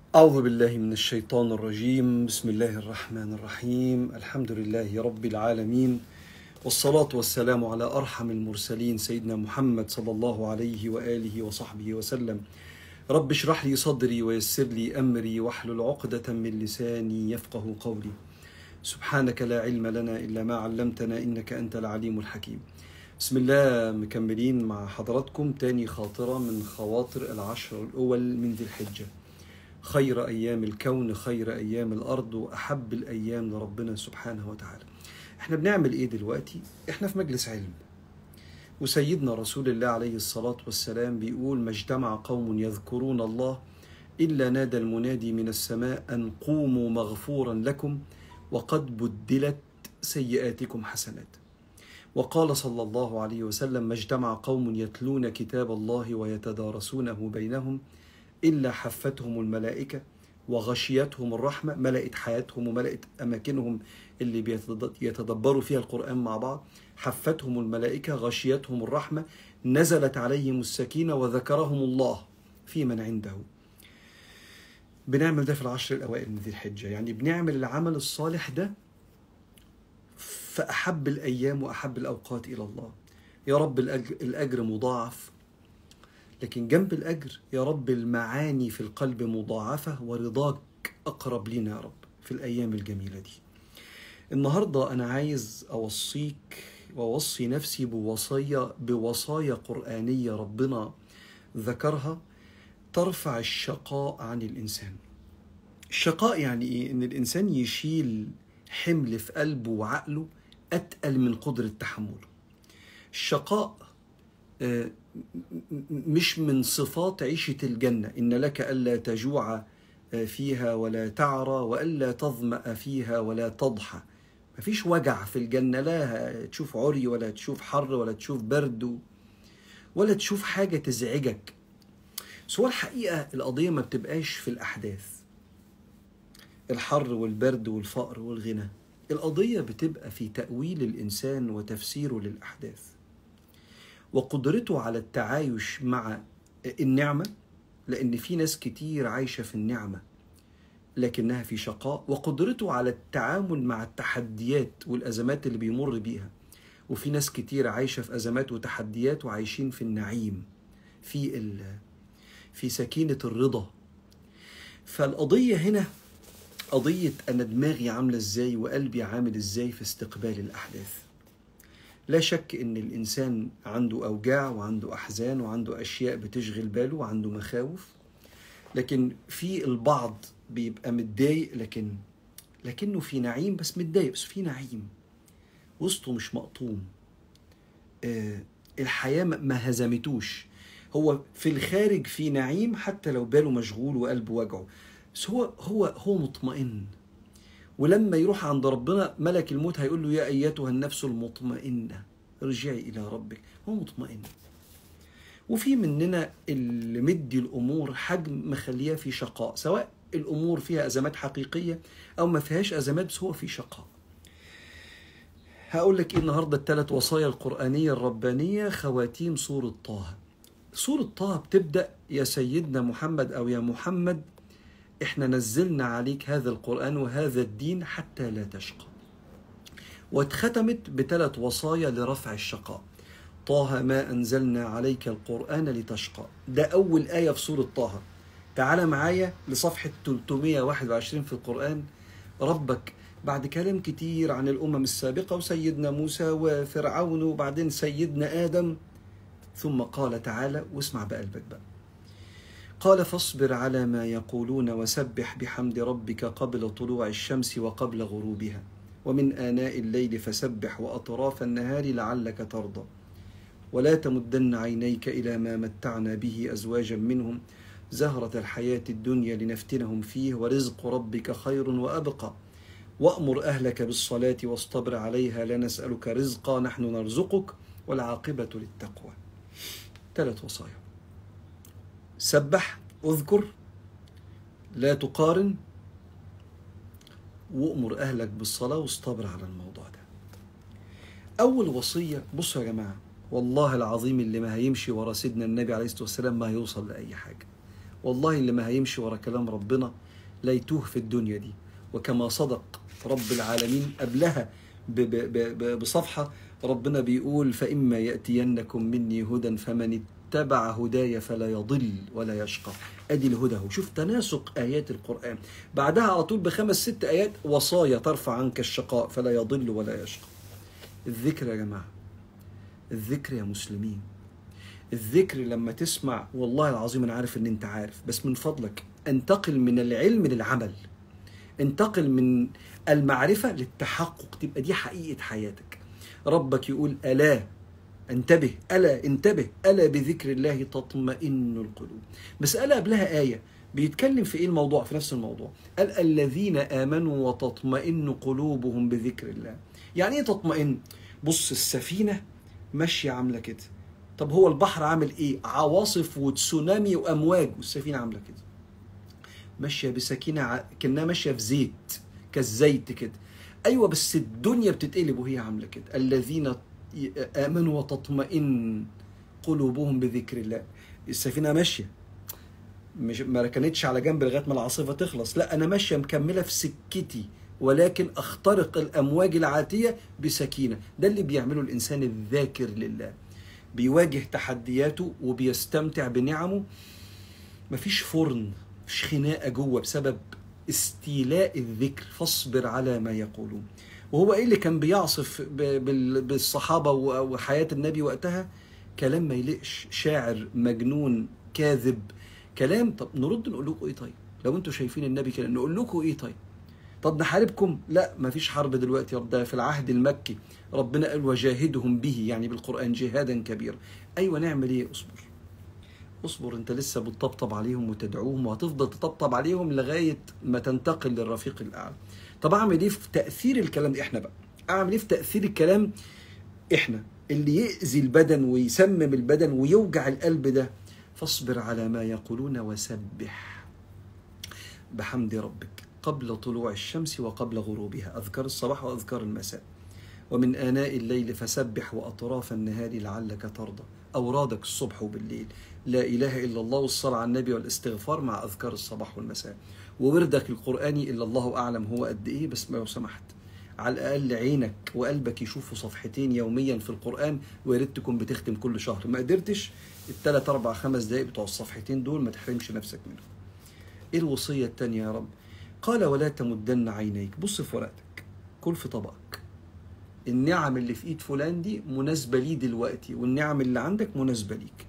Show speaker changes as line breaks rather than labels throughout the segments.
أعوذ بالله من الشيطان الرجيم بسم الله الرحمن الرحيم الحمد لله رب العالمين والصلاة والسلام على أرحم المرسلين سيدنا محمد صلى الله عليه وآله وصحبه وسلم رب اشرح لي صدري ويسر لي أمري واحلل عقدة من لساني يفقه قولي سبحانك لا علم لنا إلا ما علمتنا إنك أنت العليم الحكيم بسم الله مكملين مع حضراتكم تاني خاطرة من خواطر العشر الأول من ذي الحجة خير أيام الكون خير أيام الأرض وأحب الأيام لربنا سبحانه وتعالى احنا بنعمل ايه دلوقتي احنا في مجلس علم وسيدنا رسول الله عليه الصلاة والسلام بيقول ما اجتمع قوم يذكرون الله إلا نادى المنادي من السماء أن قوموا مغفورا لكم وقد بدلت سيئاتكم حسنات وقال صلى الله عليه وسلم ما اجتمع قوم يتلون كتاب الله ويتدارسونه بينهم إلا حفتهم الملائكة وغشيتهم الرحمة ملأت حياتهم وملأت أماكنهم اللي بيتدبروا فيها القرآن مع بعض حفتهم الملائكة غشيتهم الرحمة نزلت عليهم السكينة وذكرهم الله في من عنده بنعمل ده في العشر الأوائل من ذي الحجة يعني بنعمل العمل الصالح ده فأحب الأيام وأحب الأوقات إلى الله يا رب الأجر, الأجر مضاعف لكن جنب الأجر يا رب المعاني في القلب مضاعفة ورضاك أقرب لنا يا رب في الأيام الجميلة دي النهاردة أنا عايز أوصيك وأوصي نفسي بوصية بوصايا قرآنية ربنا ذكرها ترفع الشقاء عن الإنسان الشقاء يعني إيه؟ إن الإنسان يشيل حمل في قلبه وعقله أتقل من قدرة تحمله الشقاء آه مش من صفات عيشة الجنة إن لك ألا تجوع فيها ولا تعرى وألا تظمأ فيها ولا تضحى مفيش وجع في الجنة لا تشوف عري ولا تشوف حر ولا تشوف برد ولا تشوف حاجة تزعجك بس هو الحقيقة القضية ما بتبقاش في الأحداث الحر والبرد والفقر والغنى القضية بتبقى في تأويل الإنسان وتفسيره للأحداث وقدرته على التعايش مع النعمة لأن في ناس كتير عايشة في النعمة لكنها في شقاء وقدرته على التعامل مع التحديات والأزمات اللي بيمر بيها وفي ناس كتير عايشة في أزمات وتحديات وعايشين في النعيم في ال في سكينة الرضا فالقضية هنا قضية أنا دماغي عاملة إزاي وقلبي عامل إزاي في استقبال الأحداث لا شك ان الانسان عنده اوجاع وعنده احزان وعنده اشياء بتشغل باله وعنده مخاوف لكن في البعض بيبقى متضايق لكن لكنه في نعيم بس متضايق بس في نعيم وسطه مش مقطوم آه الحياه ما هزمتوش هو في الخارج في نعيم حتى لو باله مشغول وقلبه وجعه بس هو هو هو مطمئن ولما يروح عند ربنا ملك الموت هيقول له يا ايتها النفس المطمئنه ارجعي الى ربك هو مطمئن وفي مننا اللي مدي الامور حجم مخليها في شقاء سواء الامور فيها ازمات حقيقيه او ما فيهاش ازمات بس هو في شقاء هقول لك ايه النهارده الثلاث وصايا القرانيه الربانيه خواتيم سوره طه سوره طه بتبدا يا سيدنا محمد او يا محمد احنا نزلنا عليك هذا القرآن وهذا الدين حتى لا تشقى واتختمت بثلاث وصايا لرفع الشقاء طه ما أنزلنا عليك القرآن لتشقى ده أول آية في سورة طه تعال معايا لصفحة 321 في القرآن ربك بعد كلام كتير عن الأمم السابقة وسيدنا موسى وفرعون وبعدين سيدنا آدم ثم قال تعالى واسمع بقلبك بقى قال فاصبر على ما يقولون وسبح بحمد ربك قبل طلوع الشمس وقبل غروبها ومن آناء الليل فسبح وأطراف النهار لعلك ترضى ولا تمدن عينيك إلى ما متعنا به أزواجا منهم زهرة الحياة الدنيا لنفتنهم فيه ورزق ربك خير وأبقى وأمر أهلك بالصلاة واصطبر عليها لا نسألك رزقا نحن نرزقك والعاقبة للتقوى ثلاث وصايا سبح اذكر لا تقارن وامر اهلك بالصلاه واصطبر على الموضوع ده اول وصيه بصوا يا جماعه والله العظيم اللي ما هيمشي ورا سيدنا النبي عليه الصلاه والسلام ما هيوصل لاي حاجه والله اللي ما هيمشي ورا كلام ربنا لا يتوه في الدنيا دي وكما صدق رب العالمين قبلها ب- ب- ب- ب- بصفحة ربنا بيقول فإما يأتينكم مني هدى فمن اتبع هداي فلا يضل ولا يشقى ادي الهدى هو شوف تناسق ايات القران بعدها على طول بخمس ست ايات وصايا ترفع عنك الشقاء فلا يضل ولا يشقى الذكر يا جماعه الذكر يا مسلمين الذكر لما تسمع والله العظيم انا عارف ان انت عارف بس من فضلك انتقل من العلم للعمل انتقل من المعرفة للتحقق تبقى دي حقيقة حياتك ربك يقول ألا انتبه ألا انتبه ألا بذكر الله تطمئن القلوب بس ألا قبلها آية بيتكلم في ايه الموضوع في نفس الموضوع قال الذين آمنوا وتطمئن قلوبهم بذكر الله يعني ايه تطمئن بص السفينة ماشية عاملة كده طب هو البحر عامل ايه عواصف وتسونامي وامواج والسفينة عاملة كده ماشية بسكينة ع- كأنها ماشية في زيت كالزيت كده أيوة بس الدنيا بتتقلب وهي عاملة كده الذين ي- آمنوا وتطمئن قلوبهم بذكر الله السفينة ماشية مش ما ركنتش على جنب لغاية ما العاصفة تخلص لا أنا ماشية مكملة في سكتي ولكن أخترق الأمواج العاتية بسكينة ده اللي بيعمله الإنسان الذاكر لله بيواجه تحدياته وبيستمتع بنعمه مفيش فرن مفيش خناقه جوه بسبب استيلاء الذكر فاصبر على ما يقولون وهو ايه اللي كان بيعصف ب- بال- بالصحابه و- وحياه النبي وقتها كلام ما يليقش شاعر مجنون كاذب كلام طب نرد نقول لكم ايه طيب لو انتوا شايفين النبي كده نقول لكم ايه طيب طب نحاربكم لا مفيش حرب دلوقتي يا رب ده في العهد المكي ربنا قال وجاهدهم به يعني بالقران جهادا كبيرا ايوه نعمل ايه اصبر اصبر انت لسه بتطبطب عليهم وتدعوهم وهتفضل تطبطب عليهم لغايه ما تنتقل للرفيق الاعلى طب اعمل ايه في تاثير الكلام ده احنا بقى اعمل ايه في تاثير الكلام احنا اللي يأذي البدن ويسمم البدن ويوجع القلب ده فاصبر على ما يقولون وسبح بحمد ربك قبل طلوع الشمس وقبل غروبها أذكار الصباح وأذكار المساء ومن آناء الليل فسبح وأطراف النهار لعلك ترضى أورادك الصبح وبالليل لا إله إلا الله والصلاة على النبي والاستغفار مع أذكار الصباح والمساء ووردك القرآني إلا الله أعلم هو قد إيه بس لو سمحت على الأقل عينك وقلبك يشوفوا صفحتين يوميا في القرآن ويا ريت تكون بتختم كل شهر ما قدرتش الثلاث أربع خمس دقايق بتوع الصفحتين دول ما تحرمش نفسك منهم إيه الوصية التانية يا رب قال ولا تمدن عينيك بص في ورقتك كل في طبقك النعم اللي في ايد فلان دي مناسبة ليه دلوقتي والنعم اللي عندك مناسبة ليك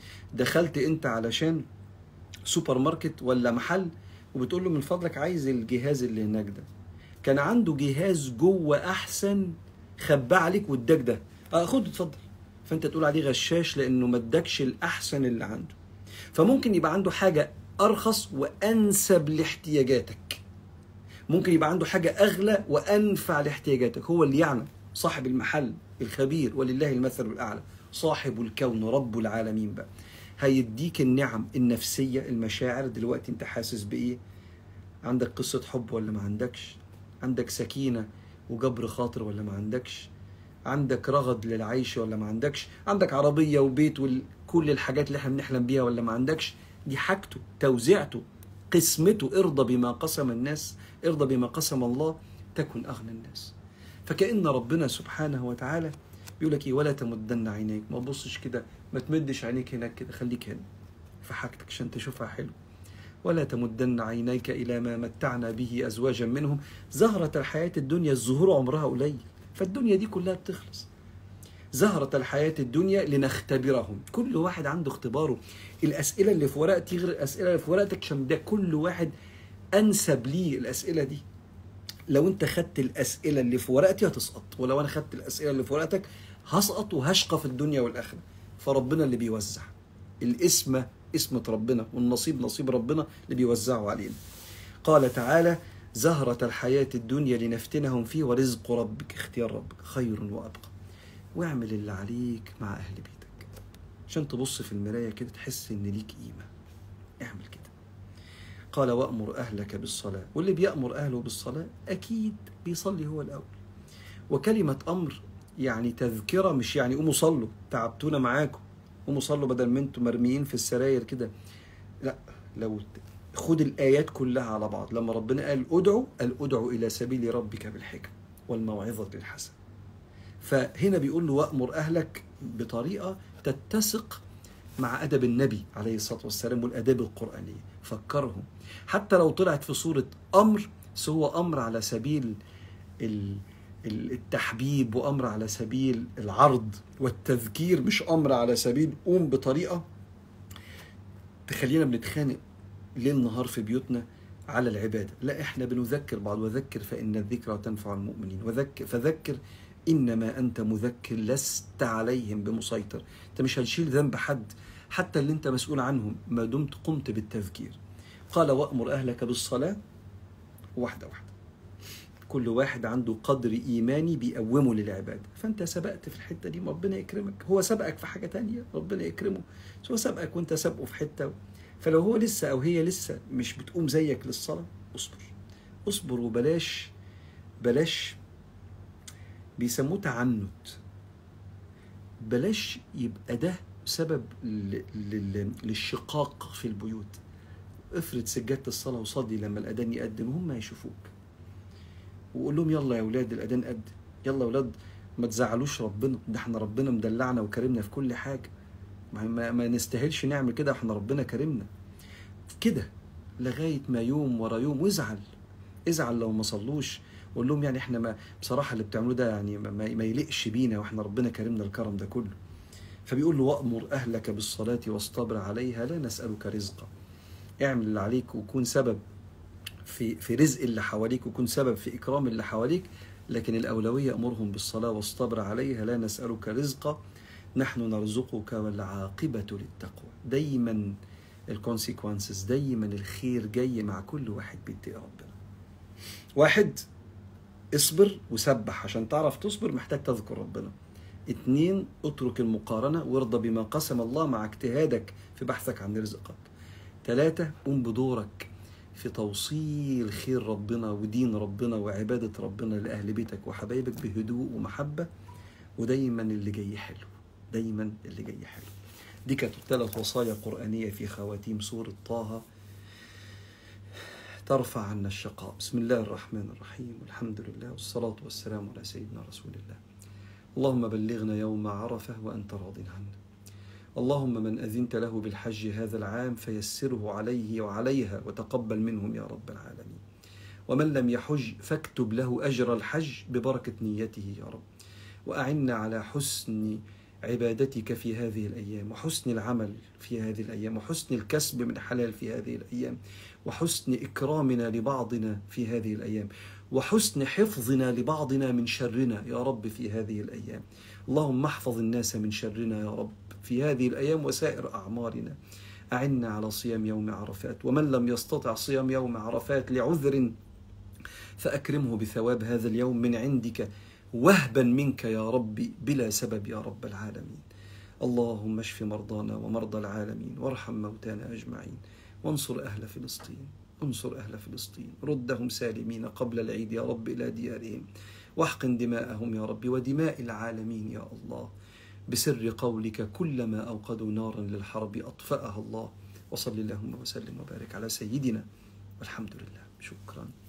دخلت انت علشان سوبر ماركت ولا محل وبتقول له من فضلك عايز الجهاز اللي هناك ده كان عنده جهاز جوه احسن خباه عليك واداك ده اه خد اتفضل فانت تقول عليه غشاش لانه ما اداكش الاحسن اللي عنده فممكن يبقى عنده حاجه ارخص وانسب لاحتياجاتك ممكن يبقى عنده حاجه اغلى وانفع لاحتياجاتك هو اللي يعلم صاحب المحل الخبير ولله المثل الاعلى صاحب الكون رب العالمين بقى هيديك النعم النفسيه المشاعر دلوقتي انت حاسس بايه عندك قصه حب ولا ما عندكش عندك سكينه وجبر خاطر ولا ما عندكش عندك رغد للعيش ولا ما عندكش عندك عربيه وبيت وكل الحاجات اللي احنا بنحلم بيها ولا ما عندكش دي حاجته توزيعته قسمته ارضى بما قسم الناس ارضى بما قسم الله تكن اغنى الناس فكأن ربنا سبحانه وتعالى بيقول لك ايه ولا تمدن عينيك ما تبصش كده ما تمدش عينيك هناك كده خليك هنا في حاجتك عشان تشوفها حلو ولا تمدن عينيك الى ما متعنا به ازواجا منهم زهرة الحياة الدنيا الزهور عمرها قليل فالدنيا دي كلها بتخلص زهرة الحياة الدنيا لنختبرهم كل واحد عنده اختباره الأسئلة اللي في ورقتي غير الأسئلة اللي في ورقتك عشان ده كل واحد أنسب ليه الأسئلة دي لو انت خدت الاسئله اللي في ورقتي هتسقط ولو انا خدت الاسئله اللي في ورقتك هسقط وهشقى في الدنيا والاخره فربنا اللي بيوزع الاسم اسمة ربنا والنصيب نصيب ربنا اللي بيوزعه علينا قال تعالى زهرة الحياة الدنيا لنفتنهم فيه ورزق ربك اختيار ربك خير وأبقى واعمل اللي عليك مع أهل بيتك عشان تبص في المراية كده تحس إن ليك قيمة اعمل كده قال وأمر أهلك بالصلاة واللي بيأمر أهله بالصلاة أكيد بيصلي هو الأول وكلمة أمر يعني تذكرة مش يعني قوموا صلوا تعبتونا معاكم قوموا صلوا بدل ما انتم مرميين في السراير كده لا لو خد الآيات كلها على بعض لما ربنا قال ادعو قال ادعو إلى سبيل ربك بالحكم والموعظة الحسنة فهنا بيقول له وأمر أهلك بطريقة تتسق مع أدب النبي عليه الصلاة والسلام والآداب القرآنية فكرهم حتى لو طلعت في صورة أمر سوى أمر على سبيل ال- ال- التحبيب وأمر على سبيل العرض والتذكير مش أمر على سبيل قوم بطريقة تخلينا بنتخانق ليل نهار في بيوتنا على العبادة لا احنا بنذكر بعض وذكر فإن الذكرى تنفع المؤمنين وذكر فذكر إنما أنت مذكر لست عليهم بمسيطر أنت مش هتشيل ذنب حد حتى اللي أنت مسؤول عنهم ما دمت قمت بالتذكير قال وأمر أهلك بالصلاة واحدة واحدة كل واحد عنده قدر إيماني بيقومه للعبادة فأنت سبقت في الحتة دي ربنا يكرمك هو سبقك في حاجة تانية ربنا يكرمه بس هو سبقك وأنت سابقه في حتة فلو هو لسه أو هي لسه مش بتقوم زيك للصلاة اصبر اصبر وبلاش بلاش بيسموه تعنت بلاش يبقى ده سبب ل- لل- للشقاق في البيوت افرض سجادة الصلاة وصلي لما الأذان يقدم هم يشوفوك وقول لهم يلا يا أولاد الأذان قد يلا يا أولاد ما تزعلوش ربنا ده احنا ربنا مدلعنا وكرمنا في كل حاجة ما, ما, ما نستاهلش نعمل كده احنا ربنا كرمنا كده لغاية ما يوم ورا يوم وازعل ازعل لو ما صلوش وقول لهم يعني احنا ما بصراحة اللي بتعملوه ده يعني ما, ما ما يليقش بينا واحنا ربنا كرمنا الكرم ده كله فبيقول له وأمر أهلك بالصلاة واصطبر عليها لا نسألك رزقا اعمل اللي عليك وكون سبب في في رزق اللي حواليك وكون سبب في إكرام اللي حواليك لكن الأولوية أمرهم بالصلاة واصطبر عليها لا نسألك رزقا نحن نرزقك والعاقبة للتقوى دايما الكونسيكونسز دايما الخير جاي مع كل واحد بيتقي ربنا واحد اصبر وسبح عشان تعرف تصبر محتاج تذكر ربنا اتنين اترك المقارنة وارضى بما قسم الله مع اجتهادك في بحثك عن رزقك ثلاثة قوم بدورك في توصيل خير ربنا ودين ربنا وعبادة ربنا لأهل بيتك وحبايبك بهدوء ومحبة ودايما اللي جاي حلو دايما اللي جاي حلو دي كانت ثلاث وصايا قرآنية في خواتيم سورة طه ترفع عنا الشقاء بسم الله الرحمن الرحيم والحمد لله والصلاة والسلام على سيدنا رسول الله اللهم بلغنا يوم عرفة وأنت راض عنا اللهم من أذنت له بالحج هذا العام فيسره عليه وعليها وتقبل منهم يا رب العالمين ومن لم يحج فاكتب له أجر الحج ببركة نيته يا رب وأعنا على حسن عبادتك في هذه الأيام وحسن العمل في هذه الأيام وحسن الكسب من حلال في هذه الأيام وحسن إكرامنا لبعضنا في هذه الأيام وحسن حفظنا لبعضنا من شرنا يا رب في هذه الأيام اللهم احفظ الناس من شرنا يا رب في هذه الأيام وسائر أعمارنا أعنا على صيام يوم عرفات ومن لم يستطع صيام يوم عرفات لعذر فأكرمه بثواب هذا اليوم من عندك وهبا منك يا ربي بلا سبب يا رب العالمين اللهم اشف مرضانا ومرضى العالمين وارحم موتانا أجمعين وانصر أهل فلسطين انصر أهل فلسطين ردهم سالمين قبل العيد يا رب إلى ديارهم واحقن دماءهم يا رب ودماء العالمين يا الله بسر قولك كلما أوقدوا نارا للحرب أطفأها الله وصل اللهم وسلم وبارك على سيدنا والحمد لله شكرا